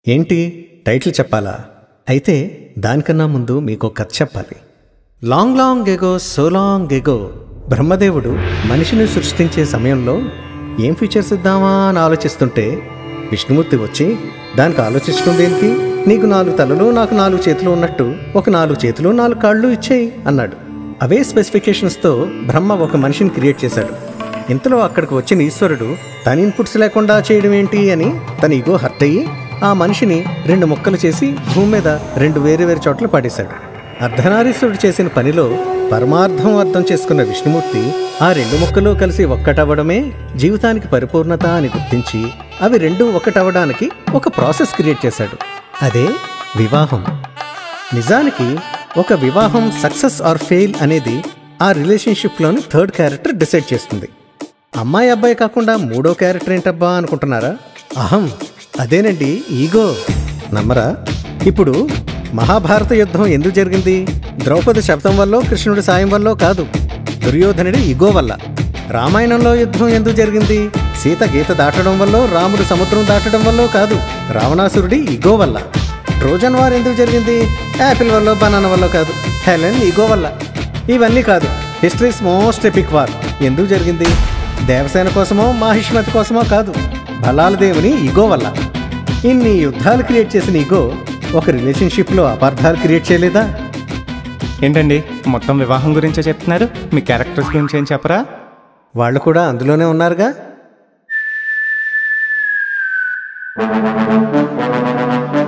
ఏంటి టైటిల్ చెప్పాలా అయితే దానికన్నా ముందు మీకు కథ చెప్పాలి long long ago so long ago బ్రహ్మదేవుడు మనిషిని సృష్టించే సమయంలో ఏం ఫీచర్స్ ఇద్దామా అని ఆలోచిస్తుంటే విష్ణుమూర్తి వచ్చి దానికి ఆలోచించడం దేనికి నీకు నాలుగు తలలు నాకు నాలుగు చేతులు ఉన్నట్టు ఒక నాలుగు చేతులు నాలుగు కాళ్ళు ఇచ్చేయి అన్నాడు అవే స్పెసిఫికేషన్స్తో బ్రహ్మ ఒక మనిషిని క్రియేట్ చేశాడు ఇంతలో అక్కడికి వచ్చిన ఈశ్వరుడు తన ఇన్పుట్స్ లేకుండా చేయడం ఏంటి అని తన ఇగో హర్ట్ అయ్యి ఆ మనిషిని రెండు ముక్కలు చేసి భూమి మీద రెండు వేరు వేరు చోట్ల పడేశాడు అర్ధనారీశ్వరుడు చేసిన పనిలో పరమార్థం అర్థం చేసుకున్న విష్ణుమూర్తి ఆ రెండు ముక్కలు కలిసి ఒక్కటవ్వడమే జీవితానికి పరిపూర్ణత అని గుర్తించి అవి రెండు ఒకటవ్వడానికి ఒక ప్రాసెస్ క్రియేట్ చేశాడు అదే వివాహం నిజానికి ఒక వివాహం సక్సెస్ ఆర్ ఫెయిల్ అనేది ఆ రిలేషన్షిప్లోని థర్డ్ క్యారెక్టర్ డిసైడ్ చేస్తుంది అమ్మాయి అబ్బాయి కాకుండా మూడో క్యారెక్టర్ ఏంటబ్బా అనుకుంటున్నారా అహం అదేనండి ఈగో నమ్మరా ఇప్పుడు మహాభారత యుద్ధం ఎందుకు జరిగింది ద్రౌపది శబ్దం వల్ల కృష్ణుడి సాయం వల్ల కాదు దుర్యోధనుడి ఈగో వల్ల రామాయణంలో యుద్ధం ఎందుకు జరిగింది సీత గీత దాటడం వల్ల రాముడు సముద్రం దాటడం వల్ల కాదు రావణాసురుడి ఈగో వల్ల ట్రోజన్ వార్ ఎందుకు జరిగింది యాపిల్ వల్ల బనానా వల్ల కాదు హెలెన్ ఈగో వల్ల ఇవన్నీ కాదు హిస్టరీస్ మోస్ట్ ఎపిక్ వార్ ఎందుకు జరిగింది దేవసేన కోసమో మాహిష్మతి కోసమో కాదు బలాల దేవుని ఈగో వల్ల ఇన్ని యుద్ధాలు క్రియేట్ చేసిన ఈగో ఒక రిలేషన్షిప్లో అపార్థాలు క్రియేట్ చేయలేదా ఏంటండి మొత్తం వివాహం గురించే చెప్తున్నారు మీ క్యారెక్టర్స్ గురించి ఏం చెప్పరా వాళ్ళు కూడా అందులోనే ఉన్నారుగా